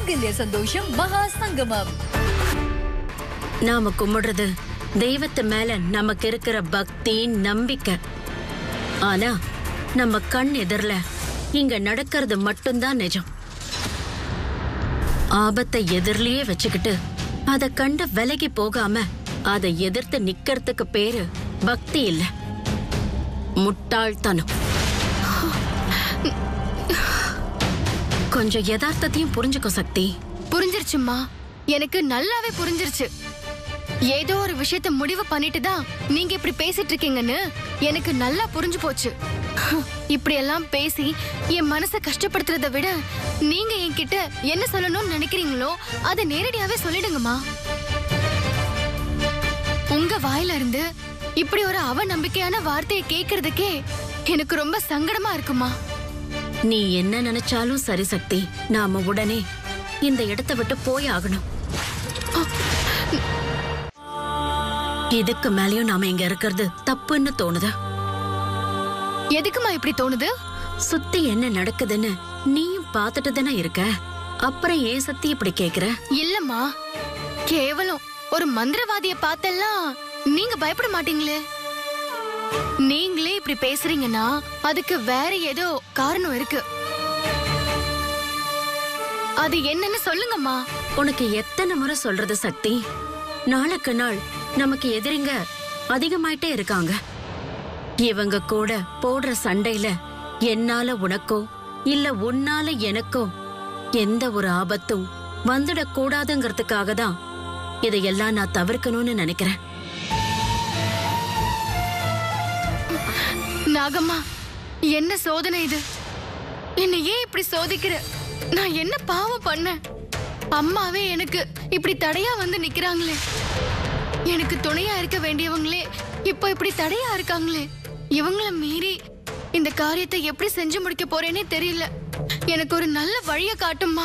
அகில்ய சந்தோஷம் மகா சங்கமம் நாம கும்பிடுறது தெய்வத்து மேல நமக்கு இருக்கிற பக்தி நம்பிக்கை ஆனா நம்ம கண் எதிரில இங்க நடக்கிறது மட்டும்தான் நிஜம் ஆபத்தை எதிரிலேயே வச்சுக்கிட்டு அத கண்டு விலகி போகாம அதை எதிர்த்து நிக்கிறதுக்கு பேரு பக்தி இல்ல முட்டாள்தனம் கொஞ்சம் யதார்த்தத்தையும் புரிஞ்சுக்கோ சக்தி புரிஞ்சிருச்சும்மா எனக்கு நல்லாவே புரிஞ்சிருச்சு ஏதோ ஒரு விஷயத்த முடிவு பண்ணிட்டு தான் நீங்க இப்படி பேசிட்டு இருக்கீங்கன்னு எனக்கு நல்லா புரிஞ்சு போச்சு இப்படி எல்லாம் பேசி என் மனசை கஷ்டப்படுத்துறத விட நீங்க என்கிட்ட என்ன சொல்லணும்னு நினைக்கிறீங்களோ அதை நேரடியாவே சொல்லிடுங்கம்மா உங்க வாயில இருந்து இப்படி ஒரு அவநம்பிக்கையான வார்த்தையை கேக்குறதுக்கே எனக்கு ரொம்ப சங்கடமா இருக்குமா நீ என்ன நினைச்சாலும் சரி சக்தி நாம உடனே இந்த இடத்தை விட்டு போய் ஆகணும் இதுக்கு மேலயும் நாம இங்க இருக்கிறது தப்புன்னு தோணுது எதுக்குமா இப்படி தோணுது சுத்தி என்ன நடக்குதுன்னு நீயும் பார்த்துட்டு தானே இருக்க அப்புறம் ஏன் சக்தி இப்படி கேக்குற இல்லம்மா கேவலம் ஒரு மந்திரவாதிய பார்த்தெல்லாம் நீங்க பயப்பட மாட்டீங்களே நீங்களே இப்படி பேசுறீங்கன்னா அதுக்கு வேற ஏதோ காரணம் இருக்கு அது என்னன்னு சொல்லுங்கம்மா உனக்கு எத்தனை முறை சொல்றது சக்தி நாளுக்கு நாள் நமக்கு எதிரிங்க அதிகமாயிட்டே இருக்காங்க இவங்க கூட போடுற சண்டையில என்னால உனக்கோ இல்ல உன்னால எனக்கோ எந்த ஒரு ஆபத்தும் வந்துடக் கூடாதுங்கிறதுக்காக தான் இதையெல்லாம் நான் தவிர்க்கணும்னு நினைக்கிறேன் நாகம்மா என்ன சோதனை இது என்ன ஏன் இப்படி சோதிக்கிற நான் என்ன பாவம் பண்ணேன் அம்மாவே எனக்கு இப்படி தடையா வந்து நிக்கிறாங்களே எனக்கு துணையா இருக்க வேண்டியவங்களே இப்போ இப்படி தடையா இருக்காங்களே இவங்கள மீறி இந்த காரியத்தை எப்படி செஞ்சு முடிக்க போறேனே தெரியல எனக்கு ஒரு நல்ல வழிய காட்டும்மா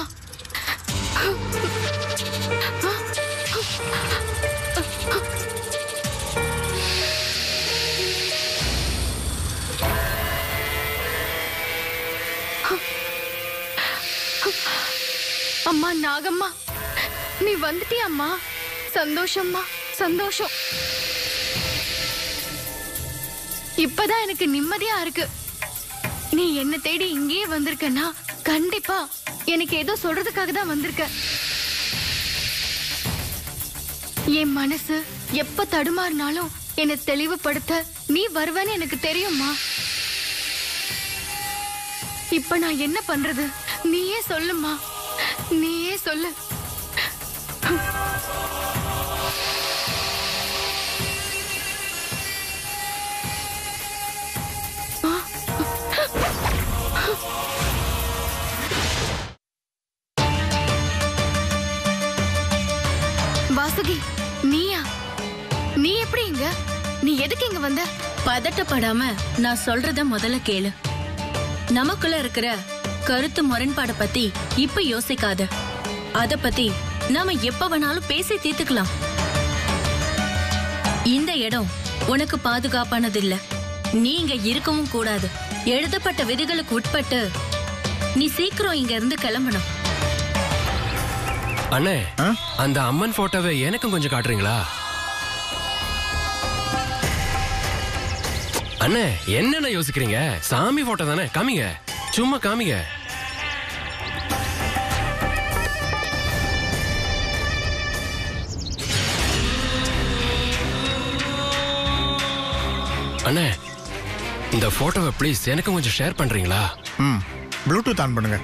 அம்மா நாகம்மா நீ வந்துட்டியம்மா சந்தோஷம்மா சந்தோஷம் இப்பதான் எனக்கு நிம்மதியா இருக்கு நீ என்ன தேடி இங்கேயே வந்திருக்கன்னா கண்டிப்பா எனக்கு ஏதோ சொல்றதுக்காக தான் வந்திருக்க என் மனசு எப்ப தடுமாறினாலும் என்னை தெளிவுபடுத்த நீ வருவேன்னு எனக்கு தெரியும்மா இப்ப நான் என்ன பண்றது நீயே சொல்லுமா நீயே சொல்லு வாசுகி நீயா நீ எப்படி இங்க நீ எதுக்கு இங்க வந்த பதட்டப்படாம நான் சொல்றத முதல்ல கேளு நமக்குள்ள இருக்கிற கருத்து முரண்பாட பத்தி இப்ப யோசிக்காத அத பத்தி நாம எப்ப வேணாலும் பேசி தீர்த்துக்கலாம் இந்த இடம் உனக்கு பாதுகாப்பானது இல்ல நீ இங்க இருக்கவும் கூடாது எழுதப்பட்ட விதிகளுக்கு உட்பட்டு நீ சீக்கிரம் இங்க இருந்து கிளம்பணும் அண்ணே ஆ? அந்த அம்மன் போட்டோவை எனக்கும் கொஞ்சம் காட்டுறீங்களா அண்ணே என்னென்ன யோசிக்கிறீங்க சாமி போட்டோ தானே காமிங்க சும்மா காமிங்க அண்ணே இந்த போட்டோவை ப்ளீஸ் எனக்கும் கொஞ்சம் ஷேர் பண்றீங்களா ம் ப்ளூடூத் ஆன் பண்ணுங்க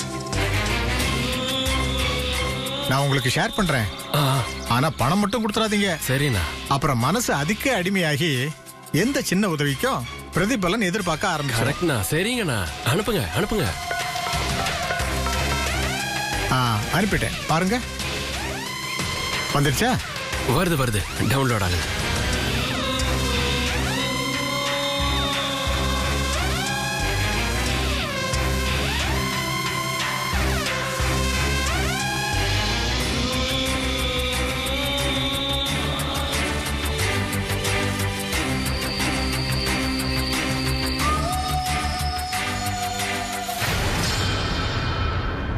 நான் உங்களுக்கு ஷேர் பண்றேன் ஆ ஆனா பணம் மட்டும் கொடுத்துறாதீங்க சரிண்ணா அப்புறம் மனசு அதுக்கே அடிமையாகி எந்த சின்ன உதவிக்கும் பிரதிபலன் எதிர்பார்க்க ஆரம்பிச்சிடும் கரெக்ட்ண்ணா சரிங்கண்ணா அனுப்புங்க அனுப்புங்க ஆ அனுப்பிட்டேன் பாருங்க வந்துடுச்சா வருது வருது டவுன்லோட் ஆகுது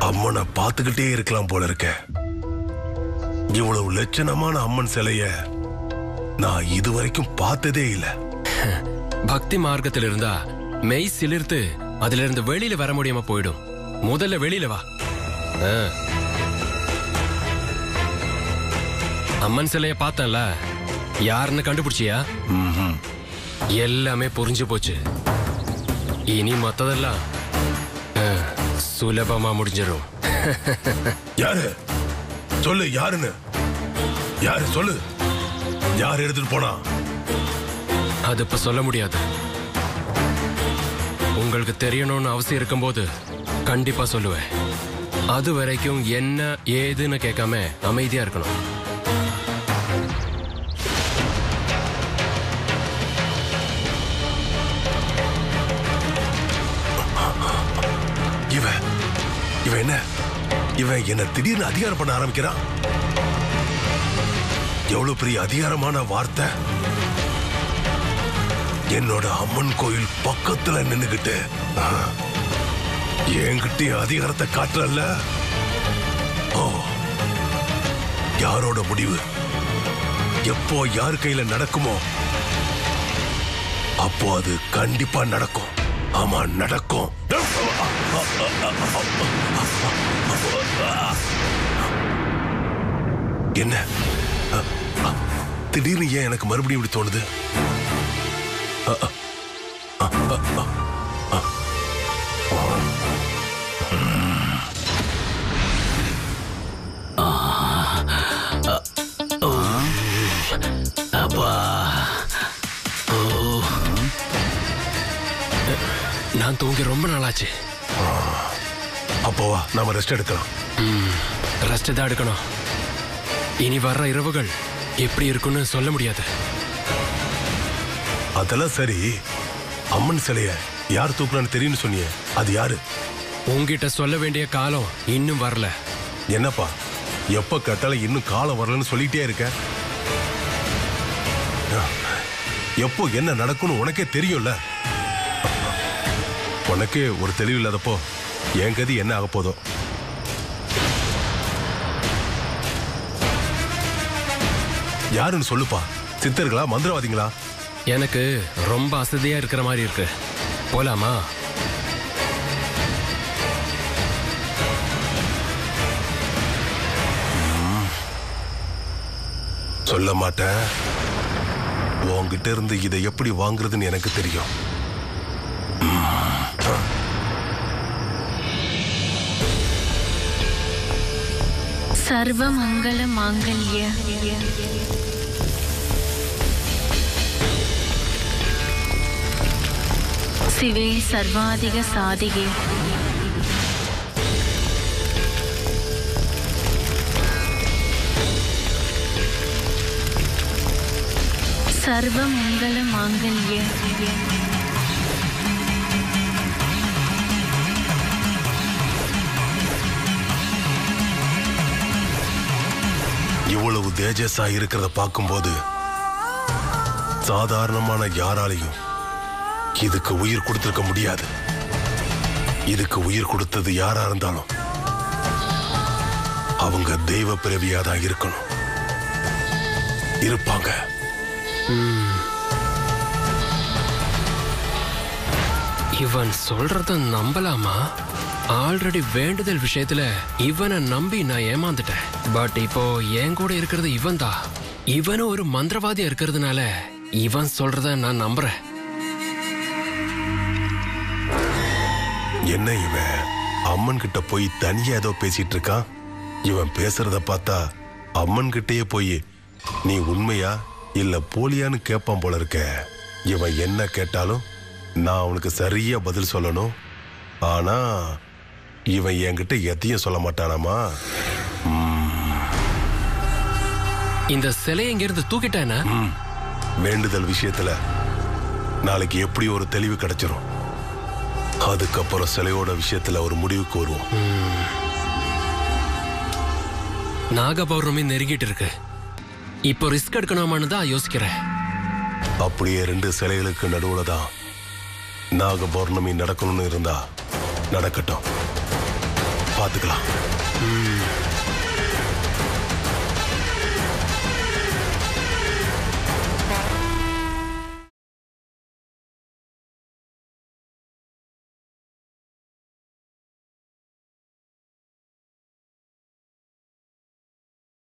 அம்மனை பார்த்துக்கிட்டே இருக்கலாம் போல இருக்க இவ்வளவு லட்சணமான அம்மன் சிலைய நான் இதுவரைக்கும் பார்த்ததே இல்ல பக்தி மார்க்கத்தில் இருந்தா மெய் சிலிர்த்து அதுல இருந்து வெளியில வர முடியாம போயிடும் முதல்ல வெளியில வா ஆ. அம்மன் சிலைய பார்த்தேன்ல யாருன்னு கண்டுபிடிச்சியா ம்ஹும். எல்லாமே புரிஞ்சு போச்சு இனி மத்ததெல்லாம் ஆ, சுலபமா முடிஞ்சிடும் யாரு சொல்லு யாருன்னு யாரு சொல்லு யார் எடுத்துட்டு போனா அது இப்ப சொல்ல முடியாது உங்களுக்கு தெரியணும்னு அவசியம் இருக்கும்போது கண்டிப்பா சொல்லுவேன் அது வரைக்கும் என்ன ஏதுன்னு கேட்காம அமைதியா இருக்கணும் இவன் இவன் என்ன இவன் என்ன திடீர்னு அதிகாரம் பண்ண ஆரம்பிக்கிறான் எவ்வளவு பெரிய அதிகாரமான வார்த்தை என்னோட அம்மன் கோயில் பக்கத்துல நின்னுகிட்டு ஆ, என்கிட்ட அதிகாரத்தை காட்டுறல்ல ஓ யாரோட முடிவு எப்போ யார் கையில நடக்குமோ அப்போ அது கண்டிப்பா நடக்கும் ஆமா நடக்கும் என்ன அ, அ, திடீர்னு ஏன் எனக்கு மறுபடியும் இப்படி தோணுது அ, அ, அ, அ, அ, அ. நான் தூங்கி ரொம்ப நாளாச்சு அப்போ வா நாம ரெஸ்ட் எடுக்கலாம் ரெஸ்ட் தான் எடுக்கணும் இனி வர்ற இரவுகள் எப்படி இருக்குன்னு சொல்ல முடியாது அதெல்லாம் சரி அம்மன் சிலைய யார் தூக்குனான்னு தெரியும்னு சொன்னியே அது யாரு உங்ககிட்ட சொல்ல வேண்டிய காலம் இன்னும் வரல என்னப்பா எப்ப கேட்டாலும் இன்னும் காலம் வரலன்னு சொல்லிட்டே இருக்க எப்போ என்ன நடக்கும்னு உனக்கே தெரியும்ல உனக்கே ஒரு தெளிவு இல்லாதப்போ என் கதி என்ன ஆக போதோ யாருன்னு சொல்லுப்பா சித்தர்களா மந்திரவாதிங்களா எனக்கு ரொம்ப அசதியா இருக்கிற மாதிரி இருக்கு போலாமா சொல்ல மாட்டேன் உன்கிட்ட இருந்து இதை எப்படி வாங்குறதுன்னு எனக்கு தெரியும் சர்வ மங்கள மாங்கல்ய சிவே சர்வாதிக சாதிகே சர்வ மங்கள மாங்கல்ய இவ்வளவு தேஜஸா இருக்கிறத பார்க்கும்போது சாதாரணமான யாராலையும் இதுக்கு உயிர் கொடுத்திருக்க முடியாது இதுக்கு உயிர் கொடுத்தது யாரா இருந்தாலும் அவங்க தெய்வ பிறவியா தான் இருக்கணும் இருப்பாங்க இவன் சொல்றத நம்பலாமா ஆல்ரெடி வேண்டுதல் விஷயத்துல இவனை நம்பி நான் ஏமாந்துட்டேன் பட் இப்போ என் கூட இருக்கிறது இவன் தான் இவனும் ஒரு மந்திரவாதியா இருக்கிறதுனால இவன் சொல்றத நான் நம்புறேன் என்ன இவன் அம்மன் கிட்ட போய் தனியா ஏதோ பேசிட்டு இருக்கான் இவன் பேசுறத பார்த்தா அம்மன் கிட்டயே போய் நீ உண்மையா இல்ல போலியான்னு கேட்பான் போல இருக்க இவன் என்ன கேட்டாலும் நான் அவனுக்கு சரியா பதில் சொல்லணும் ஆனா இவன் என்கிட்ட எதையும் சொல்ல மாட்டானாமா இந்த சிலையை இங்கிருந்து தூக்கிட்டானா ம், வேண்டுதல் விஷயத்துல நாளைக்கு எப்படி ஒரு தெளிவு கிடைச்சிரும் அதுக்கப்புறம் சிலையோட விஷயத்துல ஒரு முடிவுக்கு வருவோம் நாக பௌர்ணமி நெருங்கிட்டு இருக்கு இப்போ ரிஸ்க் எடுக்கணுமான்னு தான் யோசிக்கிறேன் அப்படியே ரெண்டு சிலைகளுக்கு நடுவுல தான் நாக பௌர்ணமி நடக்கணும்னு இருந்தா நடக்கட்டும் பாத்துக்கலாம்